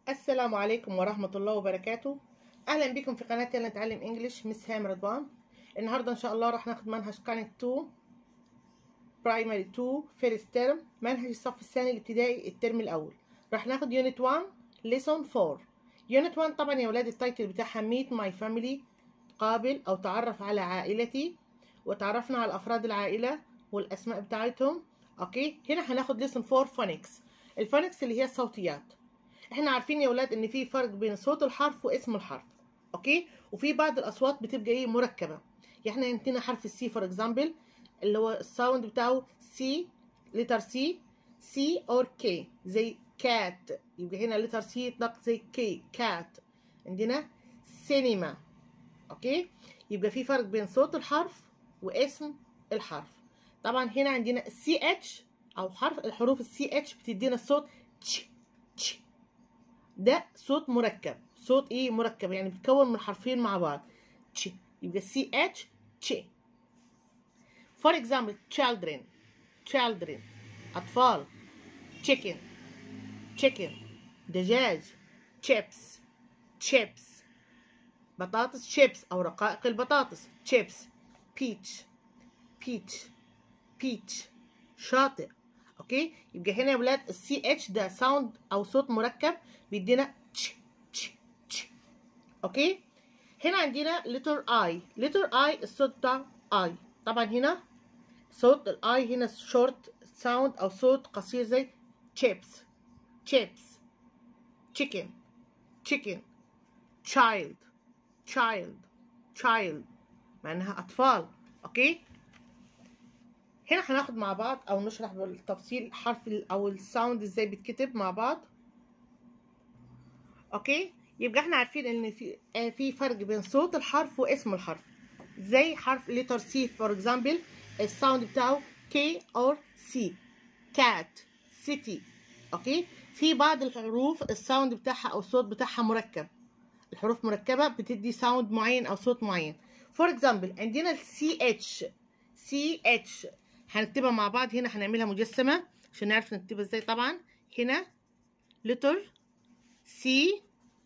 السلام عليكم ورحمة الله وبركاته أهلا بكم في قناة يلا نتعلم إنجليش مس هام رضوان النهاردة إن شاء الله راح ناخد منهج كانت 2 برايمري 2 فيرست ترم منهج الصف الثاني الابتدائي الترم الأول راح ناخد يونت 1 ليسون 4 يونت 1 طبعا يا ولاد التايتل بتاعها ميت ماي فاميلي قابل أو تعرف على عائلتي وتعرفنا على أفراد العائلة والأسماء بتاعتهم أوكي هنا هناخد ليسون 4 فونكس الفونكس اللي هي الصوتيات احنا عارفين يا ولاد ان في فرق بين صوت الحرف واسم الحرف اوكي وفي بعض الاصوات بتبقى ايه مركبه يعني احنا عندنا حرف السي فور اكزامبل اللي هو الساوند بتاعه سي لتر سي سي اور كي زي كات يبقى هنا لتر سي يطلق زي كي كات عندنا سينما اوكي يبقى في فرق بين صوت الحرف واسم الحرف طبعا هنا عندنا سي اتش او حرف الحروف السي اتش بتدينا الصوت تش تش ده صوت مركب صوت ايه مركب يعني بيتكون من حرفين مع بعض تش يبقى سي اتش تش for example children children اطفال chicken chicken دجاج chips chips بطاطس chips او رقائق البطاطس chips peach peach peach شاطئ اوكي يبقى هنا يا ولاد السي اتش ده ساوند او صوت مركب بيدينا تش تش تش اوكي هنا عندنا لتر اي لتر اي الصوت بتاع اي طبعا هنا صوت الاي هنا شورت ساوند او صوت قصير زي chips chips chicken chicken child child child معناها اطفال اوكي هنا هناخد مع بعض او نشرح بالتفصيل حرف او الساوند ازاي بيتكتب مع بعض اوكي يبقى احنا عارفين ان في آه في فرق بين صوت الحرف واسم الحرف زي حرف لتر سي فور اكزامبل الساوند بتاعه كي اور سي كات سيتي اوكي في بعض الحروف الساوند بتاعها او الصوت بتاعها مركب الحروف مركبه بتدي ساوند معين او صوت معين فور اكزامبل عندنا السي اتش سي اتش هنكتبها مع بعض هنا هنعملها مجسمه عشان نعرف نكتبها ازاي طبعا هنا لتر سي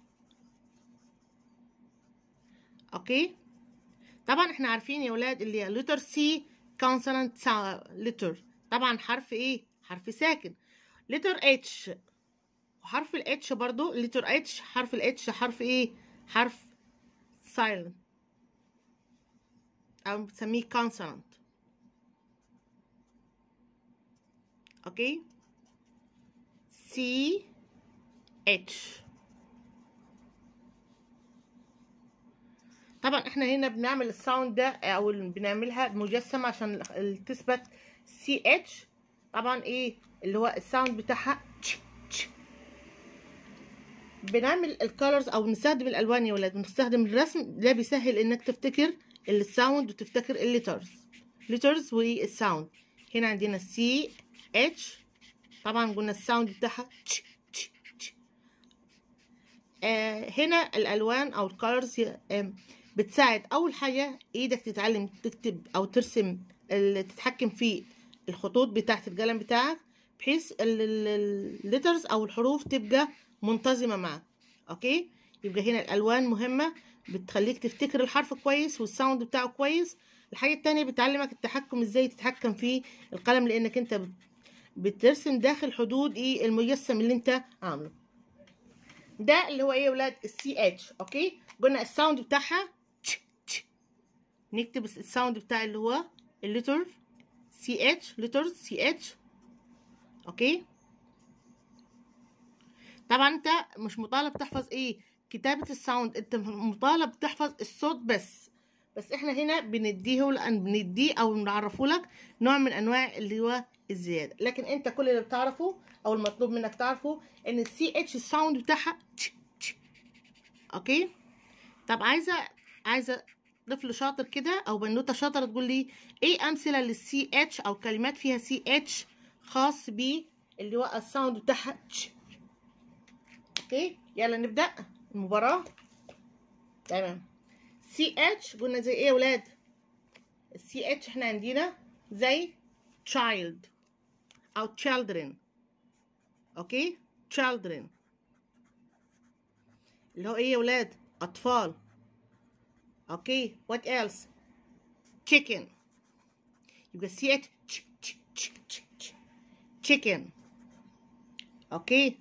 اوكي طبعا احنا عارفين يا ولاد اللي لتر سي كونسونانت لتر طبعا حرف ايه حرف ساكن لتر اتش وحرف الاتش برضو لتر اتش حرف الاتش حرف ايه حرف سايلنت او بنسميه كونسونانت اوكي سي اتش طبعا احنا هنا بنعمل الساوند ده او بنعملها مجسمه عشان تثبت سي اتش طبعا ايه اللي هو الساوند بتاعها تش تش بنعمل الكالرز او بنستخدم الالوان يا ولاد بنستخدم الرسم ده بيسهل انك تفتكر الساوند وتفتكر الليترز ليترز والساوند هنا عندنا سي اتش طبعا قلنا الساوند بتاعها تش تش تش آه هنا الالوان او الكالرز آه بتساعد اول حاجه ايدك تتعلم تكتب او ترسم تتحكم في الخطوط بتاعت القلم بتاعك بحيث الليترز او الحروف تبقى منتظمه معك اوكي يبقى هنا الالوان مهمه بتخليك تفتكر الحرف كويس والساوند بتاعه كويس الحاجه التانية بتعلمك التحكم ازاي تتحكم في القلم لانك انت بترسم داخل حدود ايه المجسم اللي انت عامله ده اللي هو ايه يا ولاد السي اتش اوكي قلنا الساوند بتاعها تش تش نكتب الساوند بتاع اللي هو الليتر سي اتش ليترز سي اتش اوكي طبعا انت مش مطالب تحفظ ايه كتابة الساوند انت مطالب تحفظ الصوت بس بس احنا هنا بنديه لان بنديه او بنعرفه لك نوع من انواع اللي هو الزياده لكن انت كل اللي بتعرفه او المطلوب منك تعرفه ان السي اتش الساوند بتاعها تش تش اوكي طب عايزه عايزه طفل شاطر كده او بنوته شاطره تقول لي ايه امثله للسي اتش او كلمات فيها سي اتش خاص ب اللي هو الساوند بتاعها تش اوكي يلا نبدا المباراه تمام سي اتش قلنا زي ايه يا ولاد السي اتش احنا عندنا زي child او children اوكي children اللي هو ايه يا ولاد اطفال اوكي what else chicken يبقى سي اتش chicken اوكي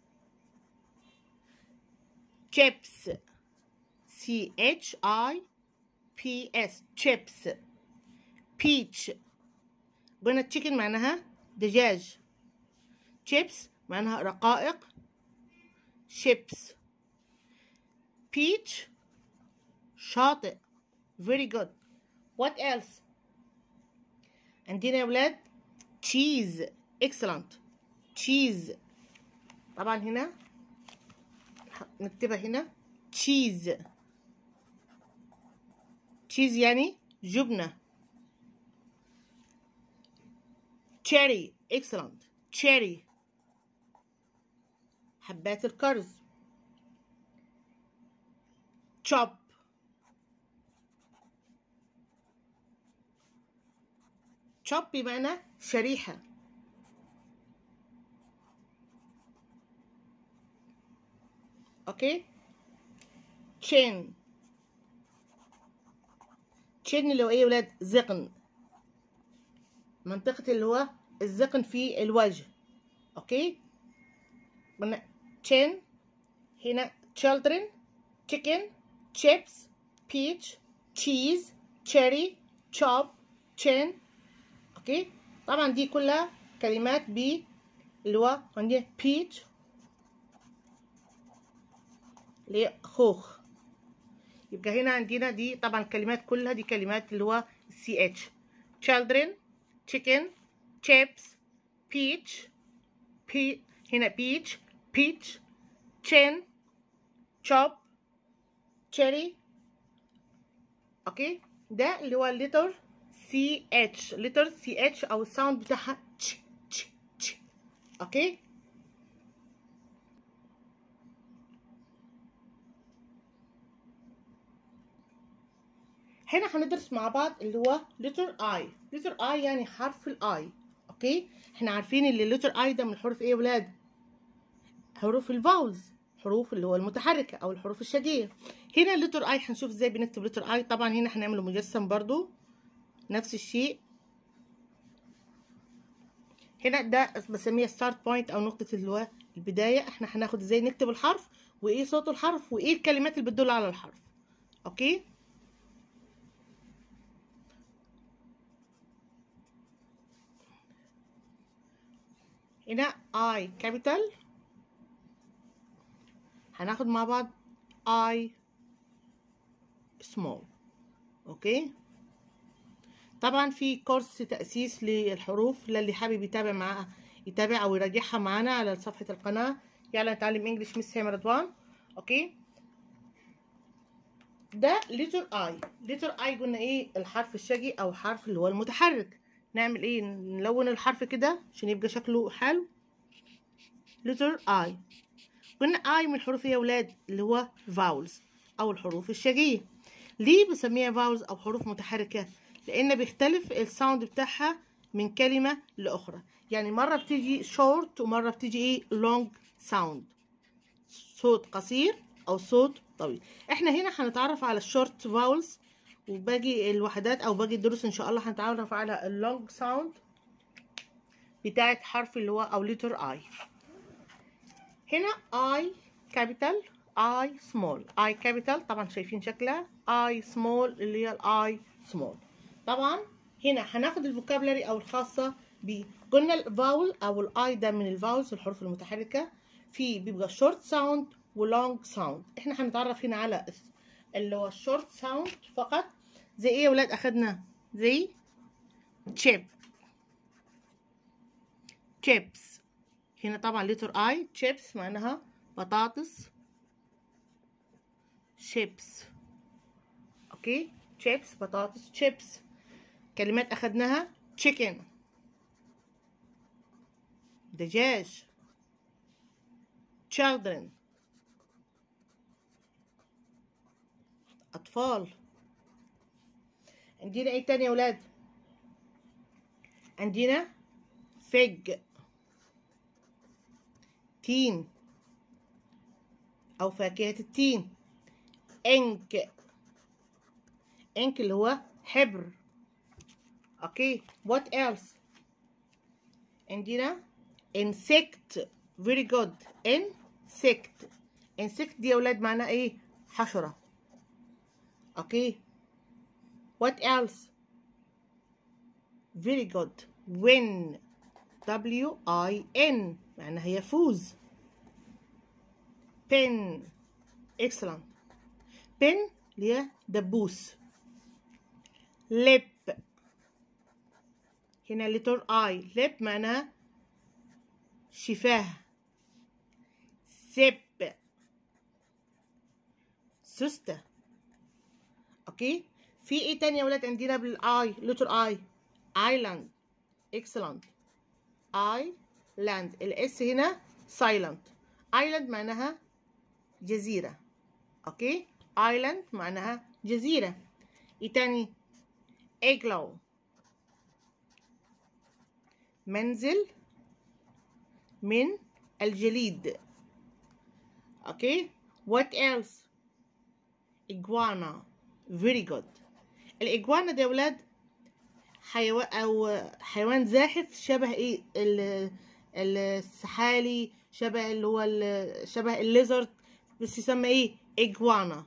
chips C H I P S chips peach قلنا chicken معناها دجاج chips معناها رقائق chips peach شاطئ very good what else عندنا يا ولاد cheese excellent cheese طبعا هنا نكتبها هنا cheese cheese يعني جبنة cherry excellent cherry حبات الكرز chop chop بمعنى شريحة اوكي chin chin اللي هو ايه يا ولاد ذقن منطقة اللي هو الذقن في الوجه اوكي قلنا chin هنا children chicken chips peach cheese cherry chop chin اوكي طبعا دي كلها كلمات ب اللي هو عندنا peach اللي هي خوخ يبقى هنا عندنا دي طبعا الكلمات كلها دي كلمات اللي هو سي اتش children chicken chips peach pe هنا peach peach chin chop cherry اوكي ده اللي هو الليتر سي اتش لتر سي اتش او الساوند بتاعها تش تش تش اوكي هنا هندرس مع بعض اللي هو letter I letter I يعني حرف الاي اوكي احنا عارفين اللي letter I ده من حروف ايه يا ولاد حروف الفاولز حروف اللي هو المتحركة او الحروف الشجية هنا letter I هنشوف ازاي بنكتب letter I طبعا هنا هنعمله مجسم برضو نفس الشيء هنا ده بسميها ستارت بوينت او نقطة اللي هو البداية احنا هناخد ازاي نكتب الحرف وايه صوت الحرف وايه الكلمات اللي بتدل على الحرف اوكي هنا I capital هناخد مع بعض I small اوكي طبعا في كورس تأسيس للحروف للي حابب يتابع معاها يتابع او يراجعها معانا على صفحة القناة يلا نتعلم انجلش مس هيما رضوان اوكي ده لتر اي لتر اي قلنا ايه الحرف الشجي او حرف اللي هو المتحرك نعمل ايه نلون الحرف كده عشان يبقى شكله حلو لتر اي قلنا اي من الحروف يا ولاد اللي هو فاولز او الحروف الشجيه ليه بسميها فاولز او حروف متحركه لان بيختلف الساوند بتاعها من كلمه لاخرى يعني مره بتيجي شورت ومره بتيجي ايه لونج ساوند صوت قصير او صوت طويل احنا هنا هنتعرف على الشورت فاولز وباقي الوحدات او باقي الدروس ان شاء الله هنتعرف على اللونج ساوند بتاعت حرف اللي هو او لتر اي هنا اي كابيتال اي سمول اي كابيتال طبعا شايفين شكلها اي سمول اللي هي الاي سمول طبعا هنا هناخد الفوكابلري او الخاصه ب قلنا الفاول او الاي ده من الفاولز الحروف المتحركه في بيبقى شورت ساوند ولونج ساوند احنا هنتعرف هنا على اللي هو الشورت ساوند فقط زي ايه يا ولاد اخدنا زي تشيب تشيبس هنا طبعا لتر اي تشيبس معناها بطاطس شيبس اوكي تشيبس بطاطس تشيبس كلمات اخدناها chicken دجاج children أطفال عندنا ايه تاني يا ولاد عندنا فج تين أو فاكهة التين إنك إنك اللي هو حبر أوكي what else عندنا insect very good insect insect دي يا ولاد معناها ايه حشرة اوكي what else very good win W I N معناها يفوز pen excellent pen اللي هي دبوس lip هنا letter I lip معناها شفاه سب سوستة اوكي في ايه تاني يا ولاد عندنا بالاي لتر اي ايلاند اكسلنت ايلاند الاس هنا سايلنت ايلاند معناها جزيرة اوكي ايلاند معناها جزيرة ايه تاني اجلو منزل من الجليد اوكي what else iguana very good الاجوانا ده يا ولاد حيوان او حيوان زاحف شبه ايه ال- السحالي شبه اللي هو ال- شبه الليزرد بس يسمى ايه اجوانا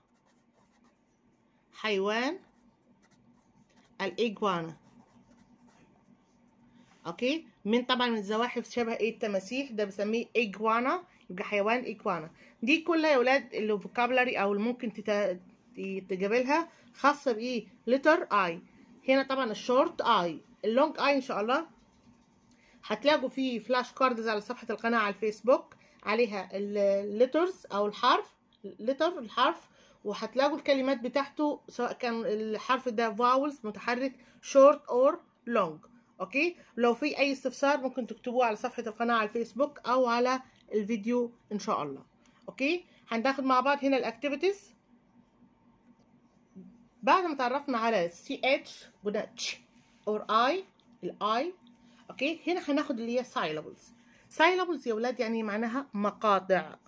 حيوان الاجوانا اوكي من طبعا من الزواحف شبه ايه التماسيح ده بسميه اجوانا يبقى حيوان اجوانا دي كلها يا ولاد الفوكابلري او اللي ممكن تت- تجابلها خاصه بايه لتر اي هنا طبعا الشورت اي اللونج اي ان شاء الله هتلاقوا فيه فلاش كاردز على صفحه القناه على الفيسبوك عليها الليترز او الحرف لتر الحرف وهتلاقوا الكلمات بتاعته سواء كان الحرف ده فاولز متحرك شورت اور لونج اوكي لو في اي استفسار ممكن تكتبوه على صفحه القناه على الفيسبوك او على الفيديو ان شاء الله اوكي هناخد مع بعض هنا الاكتيفيتيز بعد ما تعرفنا على سي اتش قلنا تش اور اي الاي اوكي هنا هناخد اللي هي سايلابلز سايلابلز يا ولاد يعني معناها مقاطع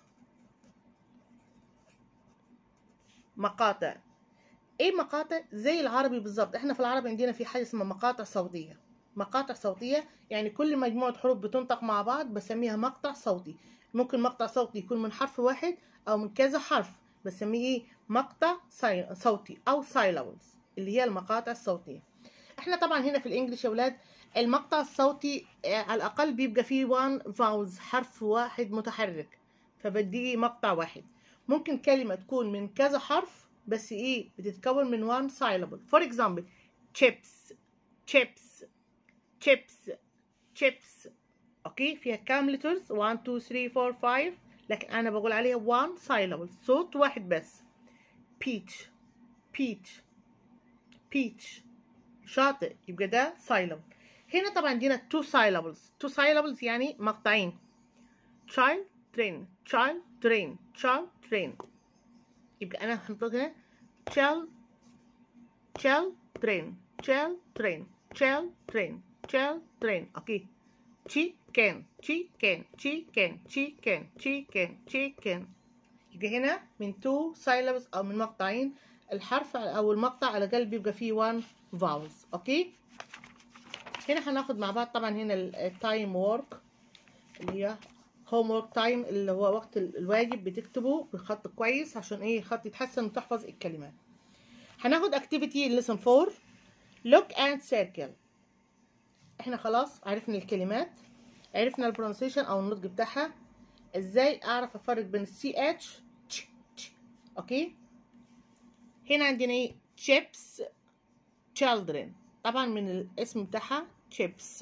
مقاطع ايه مقاطع زي العربي بالظبط احنا في العربي عندنا في حاجه اسمها مقاطع صوتيه مقاطع صوتيه يعني كل مجموعه حروف بتنطق مع بعض بسميها مقطع صوتي ممكن مقطع صوتي يكون من حرف واحد او من كذا حرف بسميه ايه مقطع ساي- صوتي او سايلابلز اللي هي المقاطع الصوتيه احنا طبعا هنا في الانجليش يا ولاد المقطع الصوتي آه، على الاقل بيبقى فيه وان فاوز حرف واحد متحرك فبديه مقطع واحد ممكن كلمه تكون من كذا حرف بس ايه بتتكون من وان سايلابل فور اكزامبل chips chips chips chips اوكي فيها كام لترز 1 2 3 4 5 لكن انا بقول عليها 1 syllable صوت واحد بس peach peach peach شاطئ يبقى ده syllable هنا طبعا عندنا two syllables two syllables يعني مقطعين child train child train child train يبقى انا هنطق هنا child child train child train child train child train اوكي chicken chicken chicken chicken chicken chicken يبقى هنا من two syllables او من مقطعين الحرف او المقطع على الاقل بيبقى فيه one vowels اوكي هنا هناخد مع بعض طبعا هنا التايم وورك اللي هي هوم ورك تايم اللي هو وقت ال- الواجب بتكتبه بخط كويس عشان ايه الخط يتحسن وتحفظ الكلمات هناخد اكتيفيتي lesson 4 look and circle احنا خلاص عرفنا الكلمات عرفنا البرونسيشن او النطق بتاعها ازاي اعرف افرق بين السي اتش اوكي هنا عندنا ايه chips children طبعا من الاسم بتاعها chips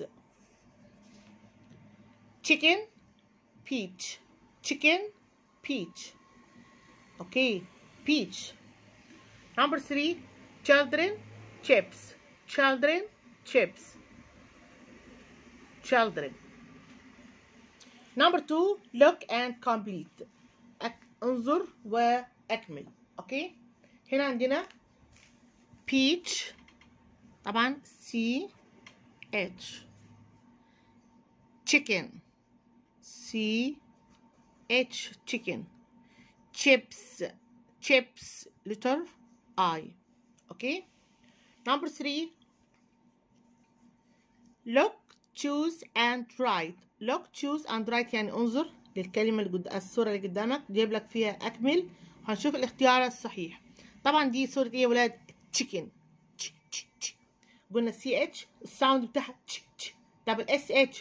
chicken peach chicken peach okay peach number three children chips children chips children number two look and complete أك... انظر واكمل اوكي هنا عندنا peach طبعا C H chicken C H chicken chips chips letter I okay number three look choose and write look choose and write يعني انظر للكلمة اللي قد... الصورة اللي قدامك جايب لك فيها أكمل هنشوف الاختيار الصحيح طبعا دي صورة ايه يا ولاد chicken تش تش تش. قلنا سي اتش الساوند بتاعها تش تش. طب الاس اتش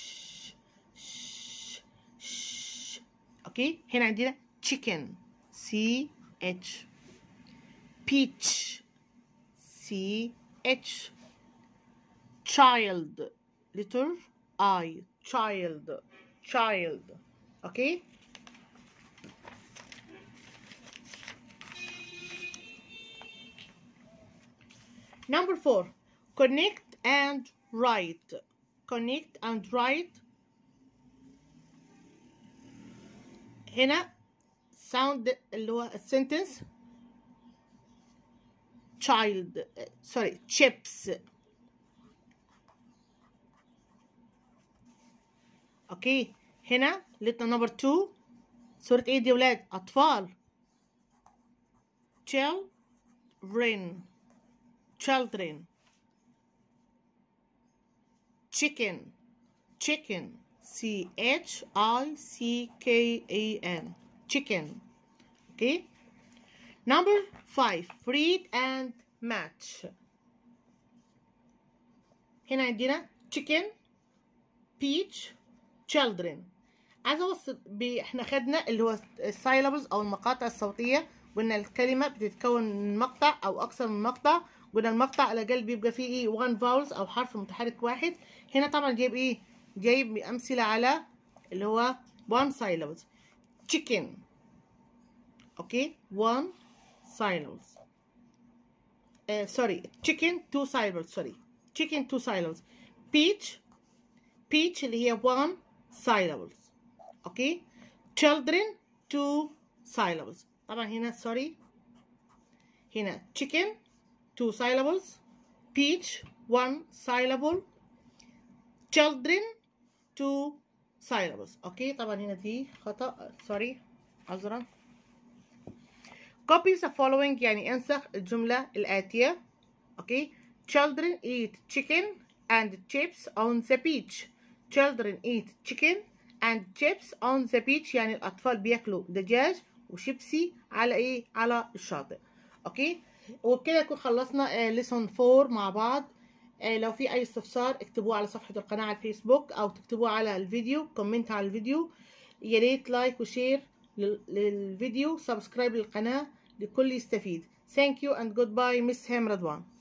اوكي هنا عندنا chicken سي اتش peach سي اتش child letter I child child okay number four connect and write connect and write هنا sound اللي هو sentence child sorry chips اوكي هنا لقينا نمبر 2 سورة ايه دي يا ولاد اطفال children children chicken chicken C H I C K A N chicken okay number 5 read and match هنا عندنا chicken peach children عايزه اوصل ب... احنا خدنا اللي هو السايلابلز او المقاطع الصوتيه قلنا الكلمه بتتكون من مقطع او اكثر من مقطع قلنا المقطع على الاقل بيبقى فيه ايه وان فاولز او حرف متحرك واحد هنا طبعا جايب ايه جايب امثله على اللي هو one syllables chicken اوكي one syllables uh, sorry chicken two syllables sorry chicken two syllables peach peach اللي هي one syllables اوكي children two syllables طبعا هنا sorry هنا chicken two syllables peach one syllable children two syllables اوكي طبعا هنا دي خطأ sorry عذرا copy the following يعني انسخ الجملة الآتية اوكي children eat chicken and chips on the beach children eat chicken and chips on the beach يعني الأطفال بياكلوا دجاج وشيبسي على إيه على الشاطئ أوكي وبكده نكون خلصنا ليسون 4 مع بعض آه، لو في أي استفسار اكتبوه على صفحة القناة على الفيسبوك أو تكتبوه على الفيديو كومنت على الفيديو يا ريت لايك وشير لل- للفيديو سبسكرايب للقناة لكل يستفيد Thank you and goodbye Miss هام رضوان